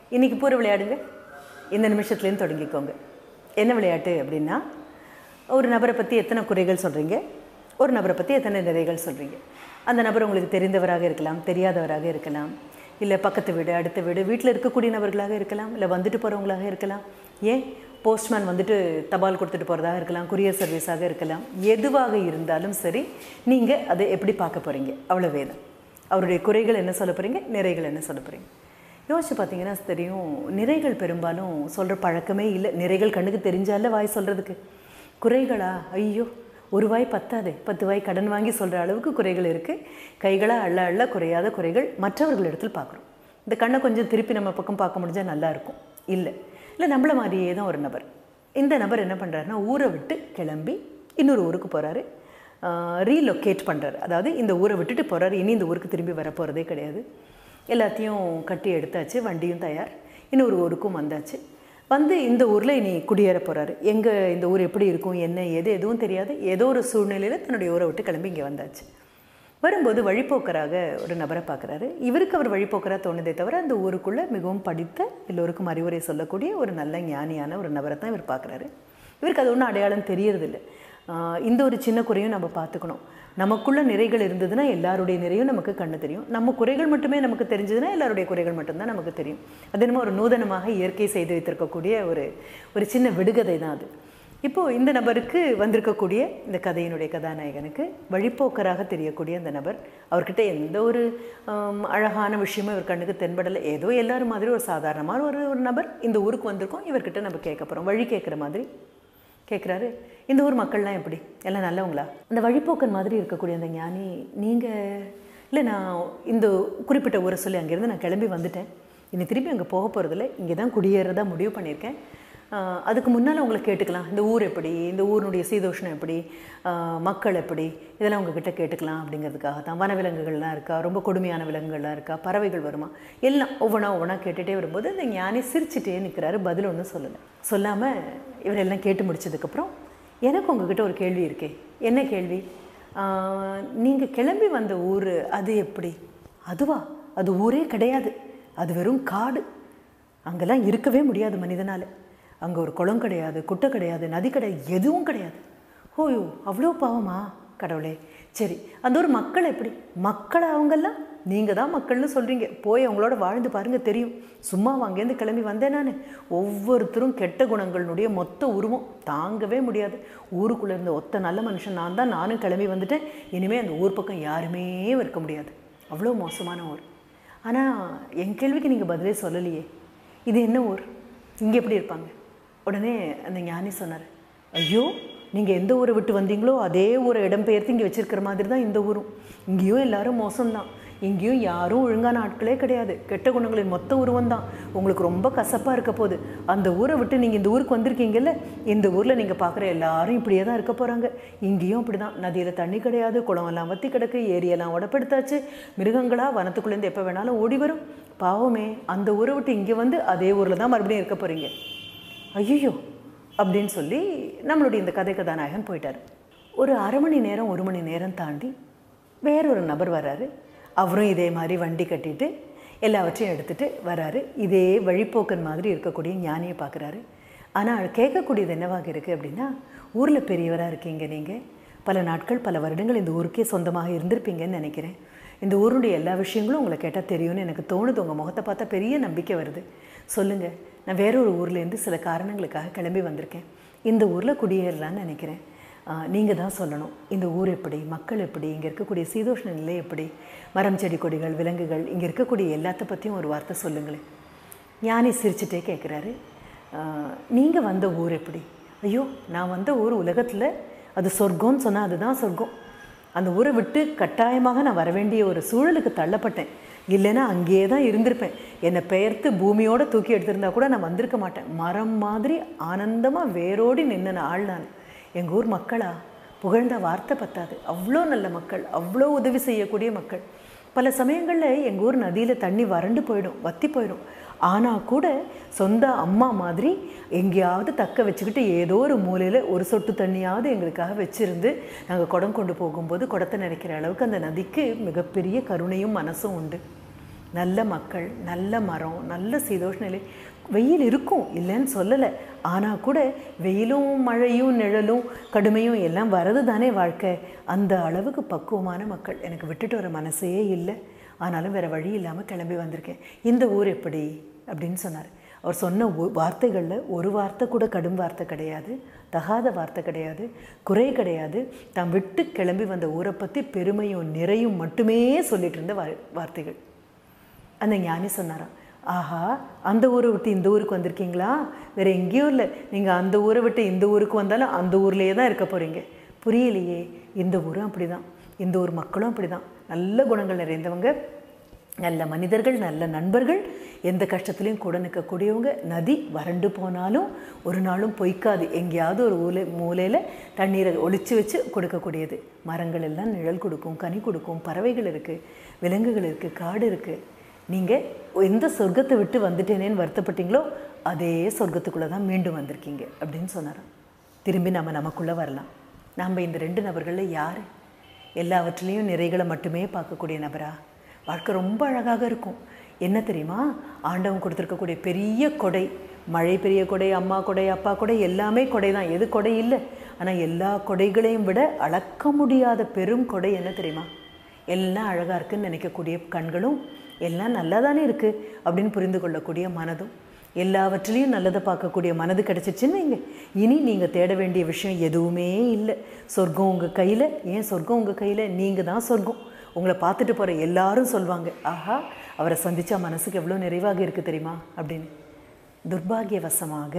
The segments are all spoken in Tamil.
இன்றைக்கி பூரா விளையாடுங்க இந்த நிமிஷத்துலேருந்து தொடங்கிக்கோங்க என்ன விளையாட்டு அப்படின்னா ஒரு நபரை பற்றி எத்தனை குறைகள் சொல்கிறீங்க ஒரு நபரை பற்றி எத்தனை நிறைகள் சொல்கிறீங்க அந்த நபர் உங்களுக்கு தெரிந்தவராக இருக்கலாம் தெரியாதவராக இருக்கலாம் இல்லை பக்கத்து வீடு அடுத்த வீடு வீட்டில் இருக்கக்கூடிய நபர்களாக இருக்கலாம் இல்லை வந்துட்டு போகிறவங்களாக இருக்கலாம் ஏன் போஸ்ட்மேன் வந்துட்டு தபால் கொடுத்துட்டு போகிறதாக இருக்கலாம் குரியர் சர்வீஸாக இருக்கலாம் எதுவாக இருந்தாலும் சரி நீங்கள் அதை எப்படி பார்க்க போகிறீங்க அவ்வளோவே தான் அவருடைய குறைகள் என்ன சொல்ல போகிறீங்க நிறைகள் என்ன சொல்ல போகிறீங்க யோசிச்சு பார்த்தீங்கன்னா தெரியும் நிறைகள் பெரும்பாலும் சொல்கிற பழக்கமே இல்லை நிறைகள் கண்ணுக்கு தெரிஞ்சால வாய் சொல்கிறதுக்கு குறைகளா ஐயோ ஒரு வாய் பத்தாதே பத்து வாய் கடன் வாங்கி சொல்கிற அளவுக்கு குறைகள் இருக்குது கைகளாக அள்ள அள்ள குறையாத குறைகள் மற்றவர்களிடத்தில் பார்க்குறோம் இந்த கண்ணை கொஞ்சம் திருப்பி நம்ம பக்கம் பார்க்க முடிஞ்சால் நல்லா இருக்கும் இல்லை இல்லை நம்மள மாதிரியே தான் ஒரு நபர் இந்த நபர் என்ன பண்ணுறாருன்னா ஊரை விட்டு கிளம்பி இன்னொரு ஊருக்கு போகிறாரு ரீலொக்கேட் பண்ணுறாரு அதாவது இந்த ஊரை விட்டுட்டு போகிறாரு இனி இந்த ஊருக்கு திரும்பி வர போகிறதே கிடையாது எல்லாத்தையும் கட்டி எடுத்தாச்சு வண்டியும் தயார் இன்னொரு ஊருக்கும் வந்தாச்சு வந்து இந்த ஊரில் இனி குடியேற போகிறாரு எங்கே இந்த ஊர் எப்படி இருக்கும் என்ன எது எதுவும் தெரியாது ஏதோ ஒரு சூழ்நிலையில் தன்னுடைய ஊரை விட்டு கிளம்பி இங்கே வந்தாச்சு வரும்போது வழிப்போக்கராக ஒரு நபரை பார்க்குறாரு இவருக்கு அவர் வழிப்போக்கராக தோணுதே தவிர அந்த ஊருக்குள்ளே மிகவும் படித்த எல்லோருக்கும் அறிவுரை சொல்லக்கூடிய ஒரு நல்ல ஞானியான ஒரு நபரை தான் இவர் பார்க்குறாரு இவருக்கு அது ஒன்றும் அடையாளம் தெரியறதில்ல ஆஹ் இந்த ஒரு சின்ன குறையும் நம்ம பார்த்துக்கணும் நமக்குள்ள நிறைகள் இருந்ததுன்னா எல்லாருடைய நிறையும் நமக்கு கண்ணு தெரியும் நம்ம குறைகள் மட்டுமே நமக்கு தெரிஞ்சதுன்னா எல்லாருடைய குறைகள் மட்டும்தான் நமக்கு தெரியும் அது என்னமோ ஒரு நூதனமாக இயற்கை செய்து வைத்திருக்கக்கூடிய ஒரு ஒரு சின்ன விடுகதை தான் அது இப்போது இந்த நபருக்கு வந்திருக்கக்கூடிய இந்த கதையினுடைய கதாநாயகனுக்கு வழிப்போக்கராக தெரியக்கூடிய அந்த நபர் அவர்கிட்ட எந்த ஒரு ஆம், அழகான விஷயமும் இவர் கண்ணுக்கு தென்படலை ஏதோ எல்லாரும் மாதிரி ஒரு சாதாரணமான ஒரு ஒரு நபர் இந்த ஊருக்கு வந்திருக்கோம் இவர்கிட்ட நம்ம கேட்க போகிறோம் வழி கேட்குற மாதிரி கேட்குறாரு இந்த ஊர் மக்கள்லாம் எப்படி எல்லாம் நல்லவங்களா அந்த வழிப்போக்கன் மாதிரி இருக்கக்கூடிய அந்த ஞானி நீங்கள் இல்லை நான் இந்த குறிப்பிட்ட ஊரை சொல்லி அங்கேருந்து நான் கிளம்பி வந்துட்டேன் இனி திருப்பி அங்கே போக போகிறதில்ல இங்கே தான் குடியேறதா முடிவு பண்ணியிருக்கேன் ஆஹ் அதுக்கு முன்னால் உங்களை கேட்டுக்கலாம் இந்த ஊர் எப்படி இந்த ஊரினுடைய சீதோஷ்ணம் எப்படி ஆஹ் மக்கள் எப்படி இதெல்லாம் உங்ககிட்ட கேட்டுக்கலாம் அப்படிங்கிறதுக்காக தான் வனவிலங்குகள்லாம் இருக்கா ரொம்ப கொடுமையான விலங்குகள்லாம் இருக்கா பறவைகள் வருமா எல்லாம் ஒவ்வொன்றா ஒவ்வொன்றா கேட்டுகிட்டே வரும்போது இந்த ஞானி சிரிச்சிட்டே நிற்கிறாரு பதில் ஒன்றும் சொல்லலை சொல்லாமல் இவரெல்லாம் கேட்டு முடிச்சதுக்கப்புறம் எனக்கு உங்ககிட்ட ஒரு கேள்வி இருக்கே என்ன கேள்வி நீங்கள் கிளம்பி வந்த ஊர் அது எப்படி அதுவா அது ஊரே கிடையாது அது வெறும் காடு அங்கெல்லாம் இருக்கவே முடியாது மனிதனால் அங்கே ஒரு குளம் கிடையாது குட்டை கிடையாது நதி கிடையாது எதுவும் கிடையாது ஓயோ அவ்வளோ பாவமா கடவுளே சரி அந்த ஒரு மக்கள் எப்படி மக்கள் அவங்கெல்லாம் நீங்கள் தான் மக்கள்னு சொல்கிறீங்க போய் அவங்களோட வாழ்ந்து பாருங்கள் தெரியும் சும்மா அங்கேருந்து கிளம்பி வந்தேன் நான் ஒவ்வொருத்தரும் கெட்ட குணங்களுடைய மொத்த உருவம் தாங்கவே முடியாது ஊருக்குள்ளே இருந்த ஒத்த நல்ல மனுஷன் நான் தான் நானும் கிளம்பி வந்துட்டேன் இனிமேல் அந்த ஊர் பக்கம் யாருமே இருக்க முடியாது அவ்வளோ மோசமான ஊர் ஆனால் என் கேள்விக்கு நீங்கள் பதிலே சொல்லலையே இது என்ன ஊர் இங்கே எப்படி இருப்பாங்க உடனே அந்த ஞானி சொன்னார் ஐயோ நீங்கள் எந்த ஊரை விட்டு வந்தீங்களோ அதே ஊரை இடம்பெயர்த்து இங்கே வச்சிருக்கிற மாதிரி தான் இந்த ஊரும் இங்கேயும் எல்லாரும் மோசம்தான் இங்கேயும் யாரும் ஒழுங்கான ஆட்களே கிடையாது கெட்ட குணங்களின் மொத்த உருவம் தான் உங்களுக்கு ரொம்ப கசப்பாக இருக்க போகுது அந்த ஊரை விட்டு நீங்கள் இந்த ஊருக்கு வந்திருக்கீங்கல்ல இந்த ஊரில் நீங்கள் பார்க்குற எல்லாரும் இப்படியே தான் இருக்க போகிறாங்க இங்கேயும் அப்படி தான் நதியில் தண்ணி கிடையாது குளமெல்லாம் வற்றி கிடக்கு ஏரியெல்லாம் உடப்படுத்தாச்சு மிருகங்களாக வனத்துக்குள்ளேருந்து எப்போ வேணாலும் ஓடி வரும் பாவமே அந்த ஊரை விட்டு இங்கே வந்து அதே ஊரில் தான் மறுபடியும் இருக்க போகிறீங்க ஐயோ அப்படின்னு சொல்லி நம்மளுடைய இந்த கதை கதாநாயகன் போயிட்டார் ஒரு அரை மணி நேரம் ஒரு மணி நேரம் தாண்டி வேறொரு நபர் வராரு அவரும் இதே மாதிரி வண்டி கட்டிட்டு எல்லாவற்றையும் எடுத்துகிட்டு வராரு இதே வழிப்போக்கன் மாதிரி இருக்கக்கூடிய ஞானியை பார்க்குறாரு ஆனால் கேட்கக்கூடியது என்னவாக இருக்குது அப்படின்னா ஊரில் பெரியவராக இருக்கீங்க நீங்கள் பல நாட்கள் பல வருடங்கள் இந்த ஊருக்கே சொந்தமாக இருந்திருப்பீங்கன்னு நினைக்கிறேன் இந்த ஊருடைய எல்லா விஷயங்களும் உங்களை கேட்டால் தெரியும்னு எனக்கு தோணுது உங்கள் முகத்தை பார்த்தா பெரிய நம்பிக்கை வருது சொல்லுங்கள் நான் வேற ஒரு ஊர்லேருந்து சில காரணங்களுக்காக கிளம்பி வந்திருக்கேன் இந்த ஊரில் குடியேறலான்னு நினைக்கிறேன் நீங்கள் தான் சொல்லணும் இந்த ஊர் எப்படி மக்கள் எப்படி இங்கே இருக்கக்கூடிய சீதோஷ்ண நிலை எப்படி மரம் செடி கொடிகள் விலங்குகள் இங்கே இருக்கக்கூடிய எல்லாத்த பற்றியும் ஒரு வார்த்தை சொல்லுங்களேன் ஞானி சிரிச்சுட்டே கேட்குறாரு நீங்கள் வந்த ஊர் எப்படி ஐயோ நான் வந்த ஊர் உலகத்தில் அது சொர்க்கம்னு சொன்னால் அதுதான் சொர்க்கம் அந்த ஊரை விட்டு கட்டாயமாக நான் வர வேண்டிய ஒரு சூழலுக்கு தள்ளப்பட்டேன் இல்லைன்னா அங்கேயே தான் இருந்திருப்பேன் என்னை பெயர்த்து பூமியோட தூக்கி எடுத்திருந்தா கூட நான் வந்திருக்க மாட்டேன் மரம் மாதிரி ஆனந்தமாக வேரோடி நின்ன ஆள் நான் எங்கள் ஊர் மக்களா புகழ்ந்த வார்த்தை பத்தாது அவ்வளோ நல்ல மக்கள் அவ்வளோ உதவி செய்யக்கூடிய மக்கள் பல சமயங்களில் எங்கள் ஊர் நதியில் தண்ணி வறண்டு போயிடும் வத்தி போயிடும் ஆனால் கூட சொந்த அம்மா மாதிரி எங்கேயாவது தக்க வச்சுக்கிட்டு ஏதோ ஒரு மூலையில் ஒரு சொட்டு தண்ணியாவது எங்களுக்காக வச்சுருந்து நாங்கள் குடம் கொண்டு போகும்போது குடத்தை நிறைக்கிற அளவுக்கு அந்த நதிக்கு மிகப்பெரிய கருணையும் மனசும் உண்டு நல்ல மக்கள் நல்ல மரம் நல்ல சீதோஷ நிலை வெயில் இருக்கும் இல்லைன்னு சொல்லலை ஆனால் கூட வெயிலும் மழையும் நிழலும் கடுமையும் எல்லாம் வரது தானே வாழ்க்கை அந்த அளவுக்கு பக்குவமான மக்கள் எனக்கு விட்டுட்டு வர மனசே இல்லை ஆனாலும் வேறு வழி இல்லாமல் கிளம்பி வந்திருக்கேன் இந்த ஊர் எப்படி அப்படின்னு சொன்னார் அவர் சொன்ன ஒ- வார்த்தைகளில் ஒரு வார்த்தை கூட கடும் வார்த்தை கிடையாது தகாத வார்த்தை கிடையாது குறை கிடையாது தாம் விட்டு கிளம்பி வந்த ஊரை பற்றி பெருமையும் நிறையும் மட்டுமே சொல்லிட்டு இருந்த வா- வார்த்தைகள் அந்த ஞானி சொன்னாராம் ஆஹா அந்த ஊரை விட்டு இந்த ஊருக்கு வந்திருக்கீங்களா வேற எங்கேயும் இல்லை நீங்கள் அந்த ஊரை விட்டு இந்த ஊருக்கு வந்தாலும் அந்த ஊர்லேயே தான் இருக்க போகிறீங்க புரியலையே இந்த ஊரும் அப்படிதான் இந்த ஊர் மக்களும் அப்படிதான் நல்ல குணங்கள் நிறைந்தவங்க நல்ல மனிதர்கள் நல்ல நண்பர்கள் எந்த கஷ்டத்துலையும் கூட நிற்கக்கூடியவங்க நதி வறண்டு போனாலும் ஒரு நாளும் பொய்க்காது எங்கேயாவது ஒரு ஊலை மூலையில் தண்ணீரை ஒளிச்சு வச்சு கொடுக்கக்கூடியது மரங்கள் எல்லாம் நிழல் கொடுக்கும் கனி கொடுக்கும் பறவைகள் இருக்குது விலங்குகள் இருக்குது காடு இருக்குது நீங்கள் எந்த சொர்க்கத்தை விட்டு வந்துட்டேனேன்னு வருத்தப்பட்டீங்களோ அதே சொர்க்கத்துக்குள்ளே தான் மீண்டும் வந்திருக்கீங்க அப்படின்னு சொன்னாராம் திரும்பி நம்ம நமக்குள்ளே வரலாம் நம்ம இந்த ரெண்டு நபர்களில் யார் எல்லாவற்றிலையும் நிறைகளை மட்டுமே பார்க்கக்கூடிய நபரா வாழ்க்கை ரொம்ப அழகாக இருக்கும் என்ன தெரியுமா ஆண்டவன் கொடுத்துருக்கக்கூடிய பெரிய கொடை மழை பெரிய கொடை அம்மா கொடை அப்பா கொடை எல்லாமே கொடை தான் எது கொடை இல்லை ஆனால் எல்லா கொடைகளையும் விட அளக்க முடியாத பெரும் கொடை என்ன தெரியுமா எல்லாம் அழகாக இருக்குன்னு நினைக்கக்கூடிய கண்களும் எல்லாம் நல்லா தானே இருக்குது அப்படின்னு புரிந்து கொள்ளக்கூடிய மனதும் எல்லாவற்றிலையும் நல்லதை பார்க்கக்கூடிய மனது கிடச்சிச்சின்னு வைங்க இனி நீங்கள் தேட வேண்டிய விஷயம் எதுவுமே இல்லை சொர்க்கம் உங்கள் கையில் ஏன் சொர்க்கம் உங்கள் கையில் நீங்கள் தான் சொர்க்கம் உங்களை பார்த்துட்டு போகிற எல்லாரும் சொல்லுவாங்க ஆஹா அவரை சந்திச்சா மனசுக்கு எவ்வளோ நிறைவாக இருக்குது தெரியுமா அப்படின்னு துர்பாகியவசமாக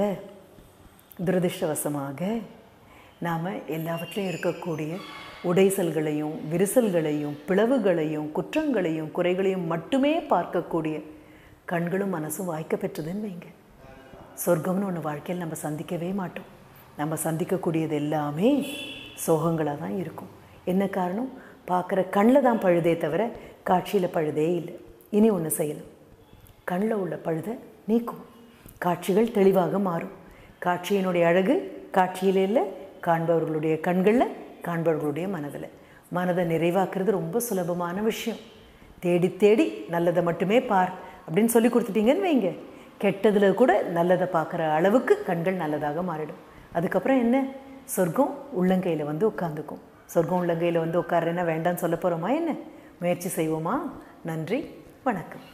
துரதிருஷ்டவசமாக நாம் எல்லாவற்றிலையும் இருக்கக்கூடிய உடைசல்களையும் விரிசல்களையும் பிளவுகளையும் குற்றங்களையும் குறைகளையும் மட்டுமே பார்க்கக்கூடிய கண்களும் மனசும் வாய்க்க பெற்றதுன்னு வைங்க சொர்க்கம்னு ஒன்று வாழ்க்கையில் நம்ம சந்திக்கவே மாட்டோம் நம்ம சந்திக்கக்கூடியது எல்லாமே சோகங்களாக தான் இருக்கும் என்ன காரணம் பார்க்குற கண்ணில் தான் பழுதே தவிர காட்சியில் பழுதே இல்லை இனி ஒன்று செய்யலாம் கண்ணில் உள்ள பழுதை நீக்கும் காட்சிகள் தெளிவாக மாறும் காட்சியினுடைய அழகு காட்சியில் இல்லை காண்பவர்களுடைய கண்களில் காண்பவர்களுடைய மனதில் மனதை நிறைவாக்குறது ரொம்ப சுலபமான விஷயம் தேடி தேடி நல்லதை மட்டுமே பார் அப்படின்னு சொல்லி கொடுத்துட்டீங்கன்னு வைங்க கெட்டதில் கூட நல்லதை பார்க்குற அளவுக்கு கண்கள் நல்லதாக மாறிடும் அதுக்கப்புறம் என்ன சொர்க்கம் உள்ளங்கையில் வந்து உட்காந்துக்கும் சொர்க்கம் உள்ளங்கையில் வந்து உட்காருன்னா வேண்டாம்னு சொல்ல போகிறோமா என்ன முயற்சி செய்வோமா நன்றி வணக்கம்